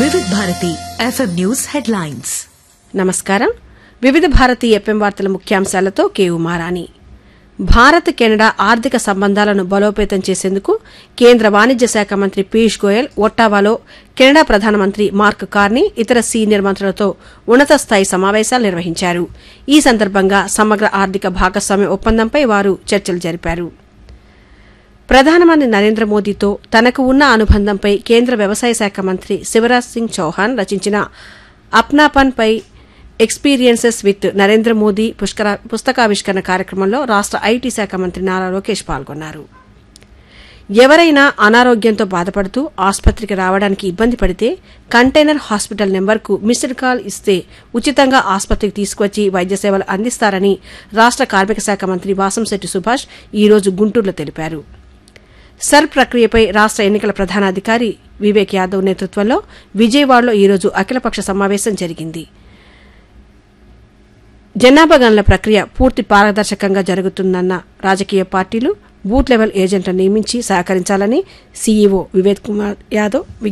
వివిధ Bharati FM news headlines నమస్కారం వివిధ భారతి ఎఫ్ఎం వార్తల ముఖ్యాంశాలతో కే ఉమారాణి భారత్ కెనడా ఆర్థిక సంబంధాలను బలోపేతం చేసేందుకు కేంద్ర వాణిజ్య శాఖ మంత్రి పీయూష్ గోయల్ ఒట్టావాలో కెనడా ప్రధానమంత్రి మార్క్ కార్నీ ఇతర సీనియర్ మంత్రులతో ఉన్నత స్థాయి సమావేశాలు నిర్వహించారు ఈ సందర్భంగా సమగ్ర ఆర్థిక భాగస్వామ్య ఒప్పందంపై వారు చర్చలు జరిపారు ప్రధానమంత్రి నరేంద్ర మోదీతో తనకు ఉన్న అనుబంధంపై కేంద్ర వ్యవసాయ శాఖ మంత్రి శివరాజ్ సింగ్ చౌహాన్ రచించిన అప్నాపన్ పై ఎక్స్పీరియన్సెస్ విత్ నరేంద్ర మోదీ పుష్కర- పుస్తకావిష్కరణ కార్యక్రమంలో రాష్ట ఐటీ శాఖ మంత్రి నారా లోకేష్ పాల్గొన్నారు ఎవరైనా అనారోగ్యంతో బాధపడుతూ ఆసుపత్రికి రావడానికి ఇబ్బంది పడితే కంటైనర్ హాస్పిటల్ నెంబర్కు మిస్డ్ కాల్ ఇస్తే ఉచితంగా ఆసుపత్రికి తీసుకువచ్చి వైద్య సేవలు అందిస్తారని రాష్ట కార్మిక శాఖ మంత్రి వాసంశెట్టి సుభాష్ ఈ రోజు గుంటూరులో తెలిపారు సర్ ప్రక్రియపై రాష్ట ఎన్నికల ప్రధానాధికారి వివేక్ యాదవ్ నేతృత్వంలో విజయవాడలో ఈరోజు అఖిలపక్ష సమావేశం జరిగింది జనాభా గణన ప్రక్రియ పూర్తి పారదర్శకంగా జరుగుతుందన్న రాజకీయ పార్టీలు బూత్ లెవెల్ ఏజెంట్లను నియమించి సహకరించాలని సీఈఓ వివేక్ కుమార్ యాదవ్